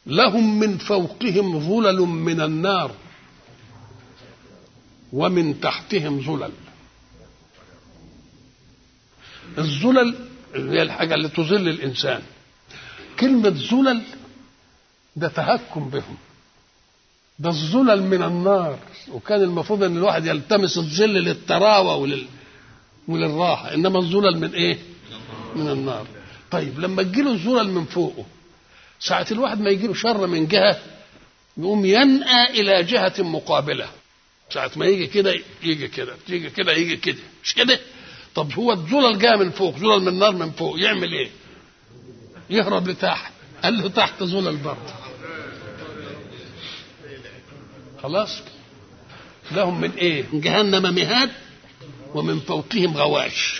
لهم من فوقهم ظلل من النار ومن تحتهم ظلل الظلل اللي هي الحاجة اللي تظل الإنسان كلمة ظلل ده تهكم بهم ده الظلل من النار وكان المفروض ان الواحد يلتمس الظل للتراوى ولل وللراحة إنما الظلل من إيه؟ من النار طيب لما تجيله الظلل من فوقه ساعة الواحد ما يجيله شر من جهة يقوم ينأى إلى جهة مقابلة ساعة ما يجي كده يجي كده يجي كده يجي كده مش كده طب هو الظلل جاء من فوق ظلل من النار من فوق يعمل ايه يهرب لتحت قال له تحت ظلل برضه خلاص لهم من ايه من جهنم مهاد ومن فوقهم غواش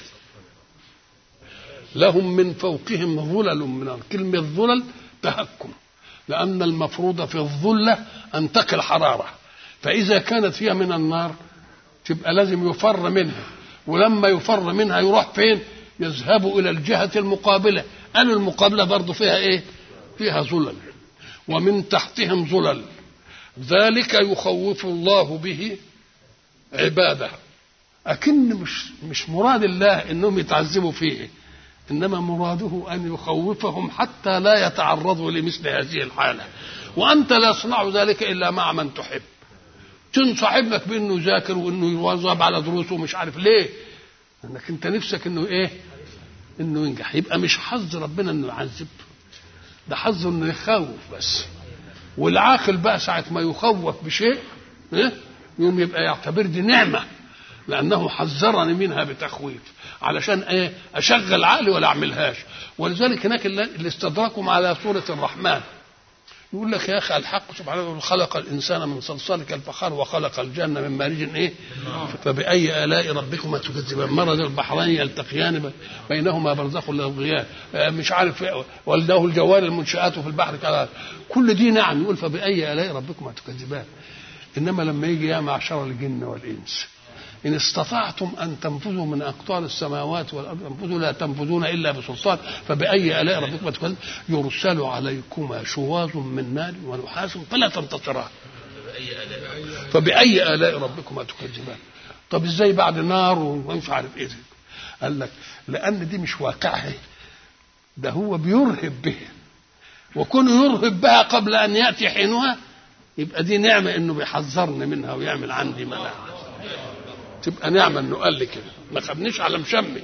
لهم من فوقهم ظلل من النار كلمة ظلل تهكم لأن المفروض في الظلة أن تقي الحرارة فإذا كانت فيها من النار تبقى لازم يفر منها ولما يفر منها يروح فين يذهب إلى الجهة المقابلة قالوا المقابلة برضو فيها إيه فيها ظلل ومن تحتهم ظلل ذلك يخوف الله به عباده أكن مش مش مراد الله انهم يتعذبوا فيه انما مراده ان يخوفهم حتى لا يتعرضوا لمثل هذه الحاله وانت لا يصنع ذلك الا مع من تحب تنصح ابنك بانه يذاكر وانه يواظب على دروسه ومش عارف ليه انك انت نفسك انه ايه انه ينجح يبقى مش حظ ربنا انه يعذب ده حظه انه يخوف بس والعاقل بقى ساعه ما يخوف بشيء إيه؟ يوم يبقى يعتبر دي نعمه لانه حذرني منها بتخويف علشان ايه اشغل عقلي ولا اعملهاش ولذلك هناك اللي استدركهم على سوره الرحمن يقول لك يا اخي الحق سبحانه وتعالى خلق الانسان من صلصال كالفخار وخلق الجنه من مارج ايه فباي الاء ربكما تكذبان مرض البحرين يلتقيان بينهما برزخ لا يبغيان مش عارف وله الجوار المنشآت في البحر كذا كل دي نعم يقول فباي الاء ربكما تكذبان انما لما يجي يا معشر الجن والانس إن استطعتم أن تنفذوا من أقطار السماوات والأرض تنفذوا لا تنفذون إلا بسلطان فبأي آلاء ربكما تكذبون يرسل عليكما شواظ من نار ونحاس فلا تنتصران فبأي آلاء ربكما تكذبان طب ازاي بعد نار ومش عارف ايه قال لك لأن دي مش واقعها ده هو بيرهب به وكونه يرهب بها قبل أن يأتي حينها يبقى دي نعمة إنه بيحذرني منها ويعمل عندي مناعة تبقى نعمة انه قال لي كده ما خدنيش على مشمي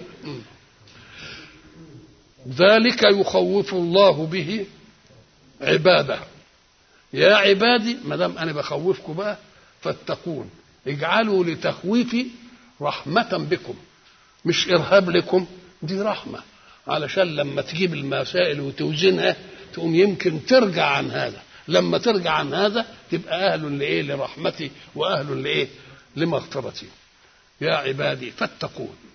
ذلك يخوف الله به عباده يا عبادي ما دام انا بخوفكم بقى فاتقون اجعلوا لتخويفي رحمة بكم مش ارهاب لكم دي رحمة علشان لما تجيب المسائل وتوزنها تقوم يمكن ترجع عن هذا لما ترجع عن هذا تبقى اهل لايه لرحمتي واهل لايه لمغفرتي يا عبادي فاتقون